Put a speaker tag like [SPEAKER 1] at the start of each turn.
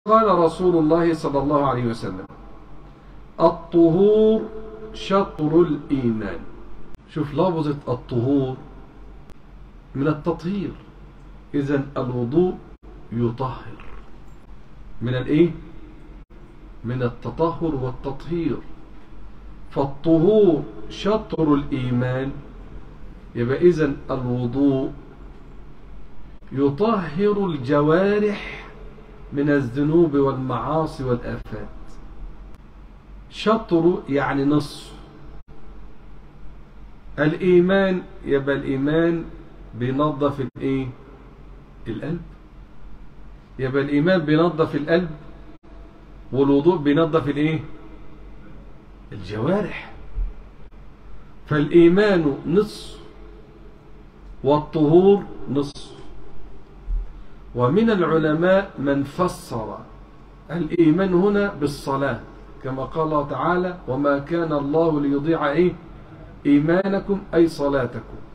[SPEAKER 1] قال رسول الله صلى الله عليه وسلم الطهور شطر الإيمان شوف لفظة الطهور من التطهير إذا الوضوء يطهر من الإيه؟ من التطهر والتطهير فالطهور شطر الإيمان يبقى إذا الوضوء يطهر الجوارح من الذنوب والمعاصي والآفات شطر يعني نصف الإيمان يبقى الإيمان بينظف الإيه القلب يبقى الإيمان بينظف القلب والوضوء بينظف الإيه الجوارح فالإيمان نصف والطهور نصف ومن العلماء من فسر الإيمان هنا بالصلاة كما قال الله تعالى وما كان الله ليضيع إيه إيمانكم أي صلاتكم